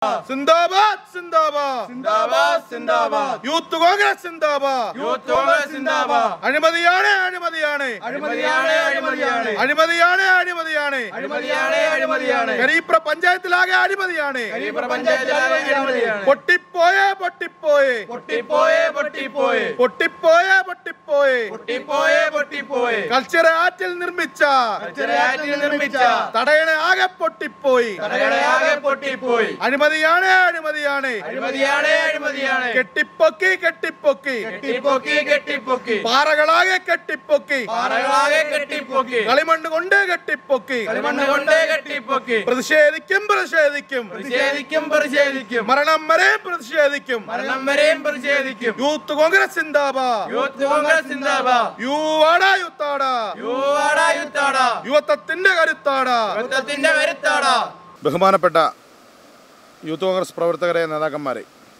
സിന്ദാബാദ് സിന്ദാബാദ് സിന്ദാബാദ് സിന്ദാബാദ് യൂത്ത് കോൺഗ്രസ് സിന്ദാബാദ് യൂത്ത് കോൺഗ്രസ് സിന്ദാബാദ് അഴിമതിയാണ് അഴിമതിയാണ് അഴിമതിയാണ് അഴിമതിയാണ് അഴിമതിയാണ് അഴിമതിയാണ് അഴിമതിയാണ് അഴിമതിയാണ് കരീപ്ര പഞ്ചായത്തിലാകെ അഴിമതിയാണ് കരിപ്പുറ പഞ്ചായത്തിലാകെ അഴിമതിയാണ് പൊട്ടിപ്പോയേ പൊട്ടിപ്പോയേ പൊട്ടിപ്പോയേ പൊട്ടിപ്പോയേ പൊട്ടിപ്പോയേ പൊട്ടിപ്പോയേ പൊട്ടിപ്പോയേ പൊട്ടിപ്പോയേ കൾച്ചർ ആറ്റിൽ നിർമ്മിച്ച കച്ചറയാറ്റിൽ നിർമ്മിച്ച തടയണ ആകെ പൊട്ടിപ്പോയി കടകളയാകെ പൊട്ടിപ്പോയി അഴിമതിയാണ് അഴിമതിയാണ് അഴിമതിയാണ് അഴിമതിയാണ് കെട്ടിപ്പൊക്കി കെട്ടിപ്പൊക്കി കെട്ടിപ്പൊക്കി കെട്ടിപ്പൊക്കി പാറകളാകെ കെട്ടിപ്പൊക്കി പാറകളാകെ കെട്ടിപ്പൊക്കി കളിമണ്ണ് കൊണ്ട് കെട്ടിപ്പൊക്കി കളിമണ്ണ് കൊണ്ട് കെട്ടിപ്പൊക്കി പ്രതിഷേധിക്കും പ്രതിഷേധിക്കും പ്രതിഷേധിക്കും പ്രതിഷേധിക്കും മരണം വരെ പ്രതിഷേധിക്കും മരണം വരെയും പ്രതിഷേധിക്കും യൂത്ത് കോൺഗ്രസ് സിന്ദാബാദ് യൂത്ത് കോൺഗ്രസ് സിന്ദാബാദ് യുവാടാ യുത്താടാ യുവാടാ യുത്താടാ യുവത്വത്തിന്റെ കരുത്താടാ യുദ്ധത്തിന്റെ വരുത്താടാ ബഹുമാനപ്പെട്ട യൂത്ത് കോൺഗ്രസ് പ്രവർത്തകരെ നേതാക്കന്മാരെ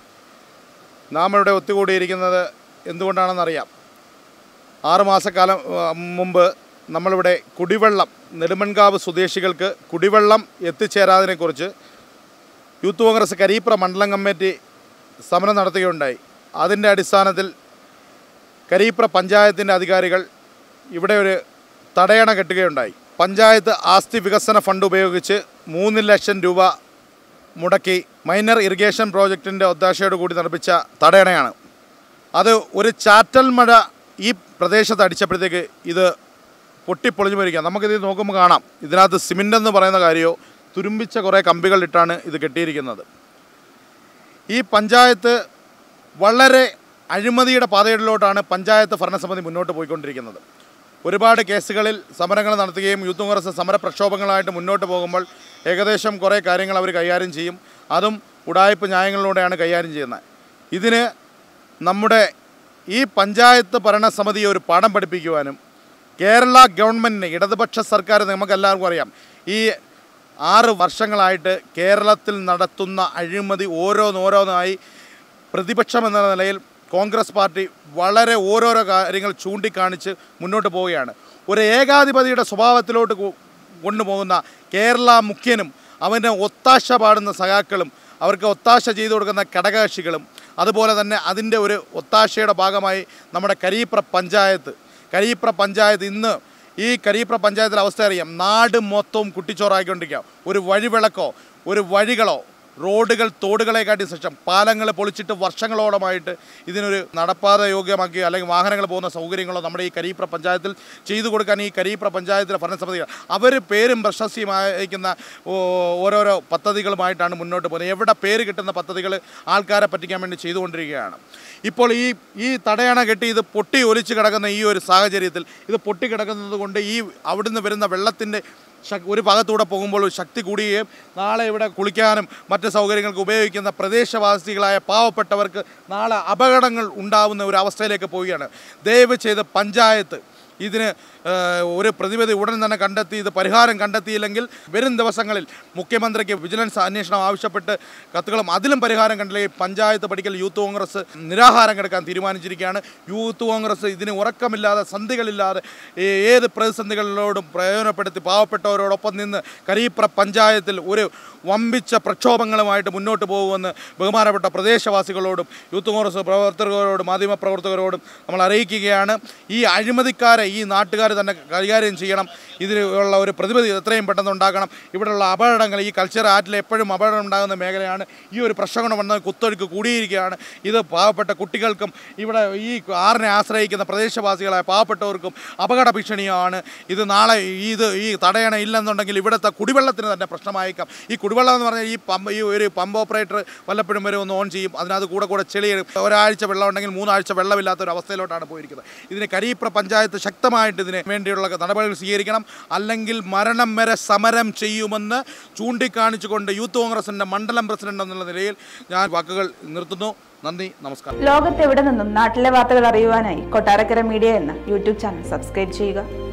നാം ഇവിടെ ഒത്തുകൂടിയിരിക്കുന്നത് എന്തുകൊണ്ടാണെന്നറിയാം ആറുമാസക്കാലം ആ, മുമ്പ് നമ്മളിവിടെ കുടിവെള്ളം നെടുമൺകാവ് സ്വദേശികൾക്ക് കുടിവെള്ളം എത്തിച്ചേരാതിനെക്കുറിച്ച് യൂത്ത് കോൺഗ്രസ് കരീപ്ര മണ്ഡലം കമ്മിറ്റി സമരം നടത്തുകയുണ്ടായി അതിൻ്റെ അടിസ്ഥാനത്തിൽ കരീപ്ര പഞ്ചായത്തിൻ്റെ അധികാരികൾ ഇവിടെ ഒരു തടയണ കെട്ടുകയുണ്ടായി പഞ്ചായത്ത് ആസ്തി വികസന ഫണ്ട് ഉപയോഗിച്ച് മൂന്ന് ലക്ഷം രൂപ മുടക്കി മൈനർ ഇറിഗേഷൻ പ്രോജക്റ്റിൻ്റെ ഒത്താശയോട് കൂടി നിർമ്മിച്ച തടയണയാണ് അത് ഒരു ചാറ്റൽ മഴ ഈ പ്രദേശത്ത് അടിച്ചപ്പോഴത്തേക്ക് ഇത് പൊട്ടിപ്പൊളിഞ്ഞു പോയിരിക്കുക നമുക്കിത് നോക്കുമ്പോൾ കാണാം ഇതിനകത്ത് സിമെൻ്റ് എന്ന് പറയുന്ന കാര്യമോ തുരുമ്പിച്ച കുറേ കമ്പികളിട്ടാണ് ഇത് കെട്ടിയിരിക്കുന്നത് ഈ പഞ്ചായത്ത് വളരെ അഴിമതിയുടെ പാതയിലോട്ടാണ് പഞ്ചായത്ത് ഭരണസമിതി മുന്നോട്ട് പോയിക്കൊണ്ടിരിക്കുന്നത് ഒരുപാട് കേസുകളിൽ സമരങ്ങൾ നടത്തുകയും യൂത്ത് കോൺഗ്രസ് സമര പ്രക്ഷോഭങ്ങളായിട്ട് മുന്നോട്ട് പോകുമ്പോൾ ഏകദേശം കുറേ കാര്യങ്ങൾ അവർ കൈകാര്യം ചെയ്യും അതും ഉടായ്പ ന്യായങ്ങളിലൂടെയാണ് കൈകാര്യം ചെയ്യുന്നത് ഇതിന് നമ്മുടെ ഈ പഞ്ചായത്ത് ഭരണസമിതിയെ ഒരു പാഠം പഠിപ്പിക്കുവാനും കേരള ഗവൺമെൻറ്റിന് ഇടതുപക്ഷ സർക്കാർ നമുക്കെല്ലാവർക്കും അറിയാം ഈ ആറ് വർഷങ്ങളായിട്ട് കേരളത്തിൽ നടത്തുന്ന അഴിമതി ഓരോന്നോരോന്നായി പ്രതിപക്ഷം എന്ന നിലയിൽ കോൺഗ്രസ് പാർട്ടി വളരെ ഓരോരോ കാര്യങ്ങൾ ചൂണ്ടിക്കാണിച്ച് മുന്നോട്ട് പോവുകയാണ് ഒരു ഏകാധിപതിയുടെ സ്വഭാവത്തിലോട്ട് കൊ- കൊണ്ടുപോകുന്ന കേരള മുഖ്യനും അവൻ്റെ ഒത്താശ പാടുന്ന സഖാക്കളും അവർക്ക് ഒത്താശ ചെയ്തു കൊടുക്കുന്ന ഘടകകക്ഷികളും അതുപോലെ തന്നെ അതിൻ്റെ ഒരു ഒത്താശയുടെ ഭാഗമായി നമ്മുടെ കരീപ്ര പഞ്ചായത്ത് കരീപ്ര പഞ്ചായത്ത് ഇന്ന് ഈ കരീപ്ര പഞ്ചായത്തിലെ അവസ്ഥ അറിയാം നാട് മൊത്തവും കുട്ടിച്ചോറായിക്കൊണ്ടിരിക്കുക ഒരു വഴിവിളക്കോ ഒരു വഴികളോ റോഡുകൾ തോടുകളെക്കാട്ടി ശേഷം പാലങ്ങൾ പൊളിച്ചിട്ട് വർഷങ്ങളോളമായിട്ട് ഇതിനൊരു നടപ്പാത യോഗ്യമാക്കി അല്ലെങ്കിൽ വാഹനങ്ങൾ പോകുന്ന സൗകര്യങ്ങളോ നമ്മുടെ ഈ കരീപ്ര പഞ്ചായത്തിൽ ചെയ്തു കൊടുക്കാൻ ഈ കരീപ്ര പഞ്ചായത്തിലെ ഭരണസമിതികൾ അവർ പേരും പ്രശസ്തിയും അയക്കുന്ന ഓ- ഓരോരോ പദ്ധതികളുമായിട്ടാണ് മുന്നോട്ട് പോകുന്നത് എവിടെ പേര് കിട്ടുന്ന പദ്ധതികൾ ആൾക്കാരെ പറ്റിക്കാൻ വേണ്ടി ചെയ്തുകൊണ്ടിരിക്കുകയാണ് ഇപ്പോൾ ഈ ഈ തടയണ കെട്ടി ഇത് പൊട്ടി ഒലിച്ച് കിടക്കുന്ന ഈ ഒരു സാഹചര്യത്തിൽ ഇത് പൊട്ടി കിടക്കുന്നത് കൊണ്ട് ഈ അവിടുന്ന് വരുന്ന വെള്ളത്തിൻ്റെ ശക് ഒരു ഭാഗത്തൂടെ പോകുമ്പോൾ ഒരു ശക്തി കൂടുകയും നാളെ ഇവിടെ കുളിക്കാനും മറ്റ് സൗകര്യങ്ങൾക്ക് ഉപയോഗിക്കുന്ന പ്രദേശവാസികളായ പാവപ്പെട്ടവർക്ക് നാളെ അപകടങ്ങൾ ഉണ്ടാവുന്ന ഒരു അവസ്ഥയിലേക്ക് പോവുകയാണ് ദയവ് ചെയ്ത് പഞ്ചായത്ത് ഇതിന് ഏഹ്, ഒരു പ്രതിവിധി ഉടൻ തന്നെ കണ്ടെത്തി ഇത് പരിഹാരം കണ്ടെത്തിയില്ലെങ്കിൽ വരും ദിവസങ്ങളിൽ മുഖ്യമന്ത്രിക്ക് വിജിലൻസ് അന്വേഷണം ആവശ്യപ്പെട്ട് കത്തുകളും അതിലും പരിഹാരം കണ്ടില്ലെങ്കിൽ പഞ്ചായത്ത് പഠിക്കൽ യൂത്ത് കോൺഗ്രസ് നിരാഹാരം കിടക്കാൻ തീരുമാനിച്ചിരിക്കുകയാണ് യൂത്ത് കോൺഗ്രസ് ഇതിന് ഉറക്കമില്ലാതെ സന്ധികളില്ലാതെ ഏ- ഏത് പ്രതിസന്ധികളിലോടും പ്രയോജനപ്പെടുത്തി പാവപ്പെട്ടവരോടൊപ്പം നിന്ന് കരീപ്ര പഞ്ചായത്തിൽ ഒരു വമ്പിച്ച പ്രക്ഷോഭങ്ങളുമായിട്ട് മുന്നോട്ട് പോകുമെന്ന് ബഹുമാനപ്പെട്ട പ്രദേശവാസികളോടും യൂത്ത് കോൺഗ്രസ് പ്രവർത്തകരോടും മാധ്യമപ്രവർത്തകരോടും നമ്മൾ അറിയിക്കുകയാണ് ഈ അഴിമതിക്കാരെ ഈ നാട്ടുകാർ തന്നെ കൈകാര്യം ചെയ്യണം ഇതിനുള്ള ഒരു പ്രതിവിധി എത്രയും പെട്ടെന്ന് ഉണ്ടാക്കണം ഇവിടെയുള്ള അപകടങ്ങൾ ഈ കൾച്ചർ ആറ്റിൽ എപ്പോഴും അപകടം ഉണ്ടാകുന്ന മേഖലയാണ് ഈ ഒരു പ്രശ്നം വന്ന് കുത്തൊഴുക്ക് കൂടിയിരിക്കുകയാണ് ഇത് പാവപ്പെട്ട കുട്ടികൾക്കും ഇവിടെ ഈ ആറിനെ ആശ്രയിക്കുന്ന പ്രദേശവാസികളായ പാവപ്പെട്ടവർക്കും അപകട ഭീഷണിയാണ് ഇത് നാളെ ഇത് ഈ തടയണ ഇല്ലെന്നുണ്ടെങ്കിൽ ഇവിടുത്തെ കുടിവെള്ളത്തിന് തന്നെ പ്രശ്നമായേക്കാം ഈ കുടിവെള്ളം എന്ന് പറഞ്ഞാൽ ഈ പമ്പ് ഈ ഒരു പമ്പ് ഓപ്പറേറ്റർ വല്ലപ്പോഴും വരെ ഒന്ന് ഓൺ ചെയ്യും അതിനകത്ത് കൂടെ കൂടെ ചെളി ഒരാഴ്ച വെള്ളം ഉണ്ടെങ്കിൽ മൂന്നാഴ്ച വെള്ളമില്ലാത്ത ഒരു അവസ്ഥയിലോട്ടാണ് പോയിരിക്കുന്നത് ഇതിന് കരീപ്ര പഞ്ചായത്ത് ശക്തമായിട്ട് ഇതിന് വേണ്ടിയുള്ള നടപടികൾ സ്വീകരിക്കണം അല്ലെങ്കിൽ മരണം വരെ സമരം ചെയ്യുമെന്ന് ചൂണ്ടിക്കാണിച്ചുകൊണ്ട് യൂത്ത് കോൺഗ്രസിൻ്റെ മണ്ഡലം പ്രസിഡന്റ് എന്നുള്ള നിലയിൽ ഞാൻ വാക്കുകൾ നിർത്തുന്നു നന്ദി നമസ്കാരം ലോകത്തെവിടെ നിന്നും നാട്ടിലെ വാർത്തകൾ അറിയുവാനായി കൊട്ടാരക്കര മീഡിയ എന്ന യൂട്യൂബ് ചാനൽ സബ്സ്ക്രൈബ് ചെയ്യുക